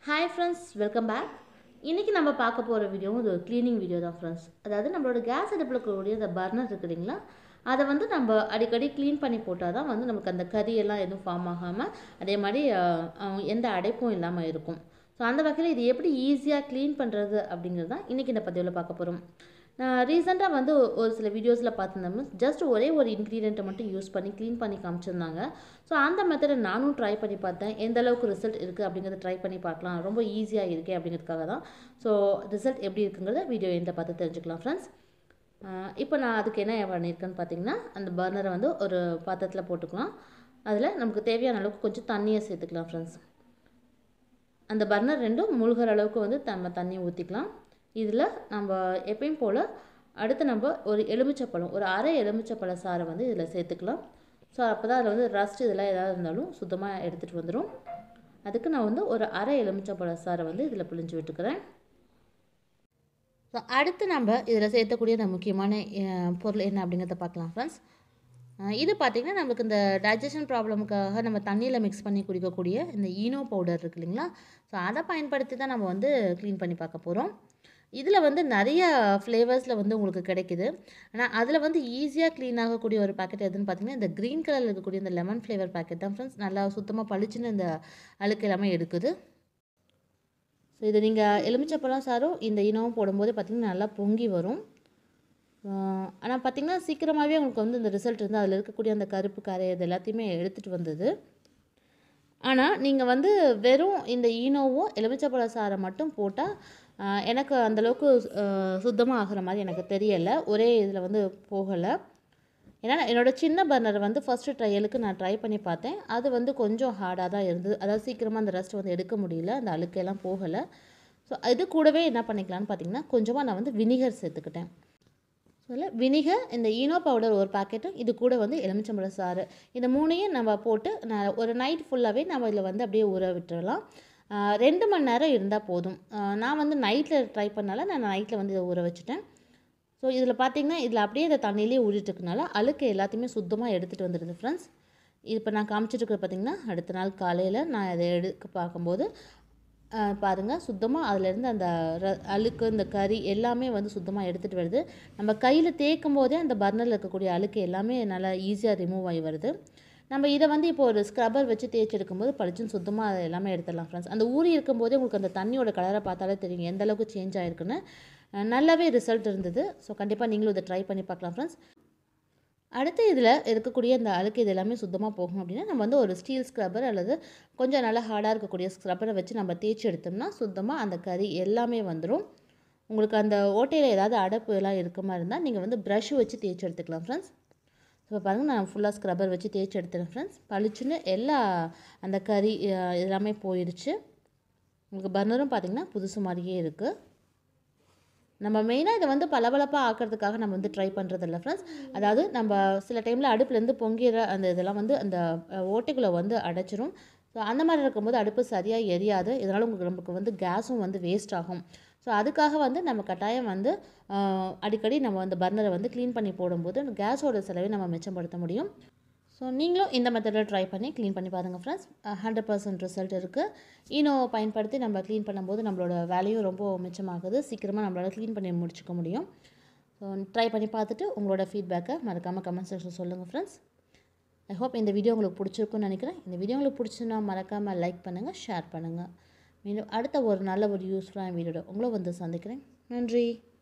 hi friends welcome back இன்றைக்கி நம்ம பார்க்க போகிற வீடியோவும் இது ஒரு க்ளீனிங் வீடியோ தான் ஃப்ரெண்ட்ஸ் அதாவது நம்மளோட கேஸ் அடுப்பில் இருக்கக்கூடிய அந்த பர்னர் இருக்கு இல்லைங்களா அதை வந்து நம்ம அடிக்கடி க்ளீன் பண்ணி போட்டால் தான் வந்து நமக்கு அந்த கறியெல்லாம் எதுவும் ஃபார்ம் ஆகாமல் அதே மாதிரி அஹ், அஹ், எந்த அடைப்பும் இல்லாமல் இருக்கும் ஸோ அந்த வகையில் இது எப்படி ஈஸியாக க்ளீன் பண்ணுறது அப்படிங்கிறது தான் இன்றைக்கி இந்த பதிவில் பார்க்க போகிறோம் நான் ரீசெண்டாக வந்து ஒரு சில வீடியோஸில் பார்த்துருந்தோம் ஜஸ்ட் ஒரே ஒரு இன்க்ரீடியண்ட்டை மட்டும் யூஸ் பண்ணி க்ளீன் பண்ணி காமிச்சிருந்தாங்க ஸோ அந்த மெத்தடை நானும் ட்ரை பண்ணி பார்த்தேன் எந்த அளவுக்கு ரிசல்ட் இருக்குது அப்படிங்கிறத ட்ரை பண்ணி பார்க்கலாம் ரொம்ப ஈஸியாக இருக்கே அப்படிங்கிறதுக்காக தான் ஸோ ரிசல்ட் எப்படி இருக்குங்கிறத வீடியோ எந்த பார்த்து தெரிஞ்சுக்கலாம் ஃப்ரெண்ட்ஸ் இப்போ நான் அதுக்கு என்ன பண்ணியிருக்கேன்னு பார்த்தீங்கன்னா அந்த பர்னரை வந்து ஒரு பாத்திரத்தில் போட்டுக்கலாம் அதில் நமக்கு தேவையான அளவுக்கு கொஞ்சம் தண்ணியை சேர்த்துக்கலாம் ஃப்ரெண்ட்ஸ் அந்த பர்னர் ரெண்டும் முழுகிற அளவுக்கு வந்து நம்ம தண்ணி ஊற்றிக்கலாம் இதில் நம்ம எப்பயும் போல் அடுத்து நம்ம ஒரு எலுமிச்சப்பழம் ஒரு அரை எலுமிச்சப்பழ சாறை வந்து இதில் சேர்த்துக்கலாம் ஸோ அப்போ தான் அதில் வந்து ரஸ்ட் இதெல்லாம் ஏதாவது இருந்தாலும் சுத்தமாக எடுத்துகிட்டு வந்துடும் அதுக்கு நான் வந்து ஒரு அரை எலுமிச்சப்பழ சாறை வந்து இதில் பிழிஞ்சு விட்டுக்கிறேன் ஸோ அடுத்து நம்ம இதில் சேர்த்தக்கூடிய அந்த முக்கியமான அஹ், பொருள் என்ன அப்படிங்கிறத பார்க்கலாம் ஃப்ரெண்ட்ஸ் இது பார்த்திங்கன்னா நமக்கு இந்த டைஜஷன் ப்ராப்ளமுக்காக நம்ம தண்ணியில் மிக்ஸ் பண்ணி குடிக்கக்கூடிய இந்த ஈனோ பவுடர் இருக்கு இல்லைங்களா ஸோ அதை பயன்படுத்தி தான் நம்ம வந்து க்ளீன் பண்ணி பார்க்க போகிறோம் இதில் வந்து நிறைய ஃப்ளேவர்ஸில் வந்து உங்களுக்கு கிடைக்குது ஆனால் அதில் வந்து ஈஸியாக க்ளீன் ஆகக்கூடிய ஒரு பேக்கெட் எதுன்னு பார்த்தீங்கன்னா இந்த க்ரீன் கலரில் இருக்கக்கூடிய இந்த லெமன் ஃப்ளேவர் பேக்கெட் தான் ஃப்ரெண்ட்ஸ் நல்லா சுத்தமாக பளிச்சுன்னு இந்த அழுக்கு எல்லாமே எடுக்குது ஸோ இது நீங்கள் எலுமிச்சப்பழம் சாரும் இந்த இனமும் போடும்போது பார்த்திங்கன்னா நல்லா பொங்கி வரும் ஆனால் பார்த்திங்கன்னா சீக்கிரமாகவே உங்களுக்கு வந்து இந்த ரிசல்ட் வந்து அதில் இருக்கக்கூடிய அந்த கருப்பு கரை இது எல்லாத்தையுமே எடுத்துகிட்டு வந்தது ஆனால் நீங்கள் வந்து வெறும் இந்த ஈனோவும் எலுமிச்சப்பழ சாரை மட்டும் போட்டால் எனக்கு அந்தளவுக்கு சுத்தமாக ஆகிற மாதிரி எனக்கு தெரியலை ஒரே இதில் வந்து போகலை ஏன்னா என்னோடய சின்ன பர்னர் வந்து ஃபஸ்ட்டு ட்ரையலுக்கு நான் ட்ரை பண்ணி பார்த்தேன் அது வந்து கொஞ்சம் ஹார்டாக தான் இருந்தது அதாவது சீக்கிரமாக அந்த ரஸ்ட் வந்து எடுக்க முடியல அந்த அழுக்கெல்லாம் போகலை ஸோ இது கூடவே என்ன பண்ணிக்கலாம்னு பார்த்தீங்கன்னா கொஞ்சமாக நான் வந்து வினிகர் சேர்த்துக்கிட்டேன் ஸோ வினிகர் இந்த ஈனோ பவுடர் ஒரு பாக்கெட்டும் இது கூட வந்து எலுமிச்சம்பழ சாறு இந்த மூணையும் நம்ம போட்டு நான் ஒரு நைட் ஃபுல்லாகவே நம்ம இதில் வந்து அப்படியே ஊற விட்டுறலாம் ஆஹ் ரெண்டு மணி நேரம் இருந்தால் போதும் ஆஹ் நான் வந்து நைட்டில் ட்ரை பண்ணால நான் நைட்டில் வந்து இதை ஊற வச்சுட்டேன் ஸோ இதில் பார்த்தீங்கன்னா இதில் அப்படியே இந்த தண்ணியிலே ஊறிட்டுருக்கனால அழுக்கு எல்லாத்தையுமே சுத்தமாக எடுத்துகிட்டு வந்துடுது ஃப்ரெண்ட்ஸ் இப்போ நான் காமிச்சிட்டு பார்த்தீங்கன்னா அடுத்த நாள் காலையில் நான் இதை எடுக்க பார்க்கும்போது ஆஹ் பாருங்க சுத்தமாக அதுலேருந்து அந்த ர அழுக்கு இந்த கறி எல்லாமே வந்து சுத்தமாக எடுத்துகிட்டு வருது நம்ம கையில் தேய்க்கும் போதே அந்த பர்னரில் இருக்கக்கூடிய அழுக்கு எல்லாமே நல்லா ஈஸியாக ரிமூவ் ஆகி வருது நம்ம இதை வந்து இப்போ ஒரு ஸ்க்ரப்பர் வச்சு தேய்ச்சி எடுக்கும்போது பளிச்சுன்னு சுத்தமாக அதை எல்லாமே எடுத்துடலாம் ஃப்ரெண்ட்ஸ் அந்த ஊறி இருக்கும்போதே உங்களுக்கு அந்த தண்ணியோட கலரை பார்த்தாலே தெரியும் எந்த அளவுக்கு சேஞ்ச் ஆயிருக்குன்னு அஹ் நல்லாவே ரிசல்ட் இருந்தது ஸோ கண்டிப்பாக நீங்களும் இதை ட்ரை பண்ணி பார்க்கலாம் ஃப்ரெண்ட்ஸ் அடுத்து இதில் இருக்கக்கூடிய இந்த அழுக்கு இது எல்லாமே சுத்தமாக போகும் அப்படின்னா நம்ம வந்து ஒரு ஸ்டீல் ஸ்க்ரப்பர் அல்லது கொஞ்சம் நல்லா ஹார்டாக இருக்கக்கூடிய ஸ்க்ரப்பரை வச்சு நம்ம தேய்ச்சி எடுத்தோம்னா சுத்தமாக அந்த கறி எல்லாமே வந்துடும் உங்களுக்கு அந்த ஓட்டையில் ஏதாவது அடப்பு எல்லாம் இருக்க மாதிரி இருந்தால் நீங்கள் வந்து ப்ரஷ் வச்சு தேய்ச்சி எடுத்துக்கலாம் ஃப்ரெண்ட்ஸ் இப்போ பாருங்கள் நான் ஃபுல்லாக ஸ்க்ரப்பர் வச்சு தேய்ச்சி எடுத்துறேன் ஃப்ரெண்ட்ஸ் பளிச்சுன்னு எல்லா அந்த கறி அஹ், எல்லாமே போயிடுச்சு உங்களுக்கு பர்னரும் பார்த்திங்கன்னா புதுசு மாதிரியே இருக்குது நம்ம மெயினாக இதை வந்து பளபளப்பாக ஆக்கிறதுக்காக நம்ம வந்து ட்ரை பண்ணுறதில்ல ஃப்ரெண்ட்ஸ் அதாவது நம்ம சில டைமில் அடுப்புலேருந்து பொங்கிற அந்த இதெல்லாம் வந்து அந்த அஹ், ஓட்டைக்குள்ளே வந்து அடைச்சிரும் ஸோ அந்த மாதிரி இருக்கும்போது அடுப்பு சரியாக எரியாது இதனால் உங்களுக்கு நமக்கு வந்து கேஸும் வந்து வேஸ்ட் ஆகும் ஸோ அதுக்காக வந்து நம்ம கட்டாயம் வந்து அஹ், அடிக்கடி நம்ம அந்த பர்னரை வந்து க்ளீன் பண்ணி போடும்போது அந்த கேஸோட செலவை நம்ம மிச்சப்படுத்த முடியும் ஸோ நீங்களும் இந்த மெத்தடில் ட்ரை பண்ணி க்ளீன் பண்ணி பாருங்கள் ஃப்ரெண்ட்ஸ் ஹண்ட்ரட் பர்சன்ட் ரிசல்ட் இருக்குது ஈனோவை பயன்படுத்தி நம்ம க்ளீன் பண்ணும்போது நம்மளோட வேலையும் ரொம்ப மிச்சமாகுது சீக்கிரமாக நம்மளால் க்ளீன் பண்ணி முடிச்சுக்க முடியும் ஸோ ட்ரை பண்ணி பார்த்துட்டு உங்களோட ஃபீட்பேக்கை மறக்காமல் கமெண்ட் செக்ஷன் சொல்லுங்கள் ஃப்ரெண்ட்ஸ் ஐ ஹோப் இந்த வீடியோ உங்களுக்கு பிடிச்சிருக்குன்னு நினைக்கிறேன் இந்த வீடியோ உங்களுக்கு பிடிச்சுன்னா மறக்காமல் லைக் பண்ணுங்கள் ஷேர் பண்ணுங்கள் மீண்டும் அடுத்த ஒரு நல்ல ஒரு யூஸ்ஃபுல்லான வீடியோட உங்களை வந்து சந்திக்கிறேன் நன்றி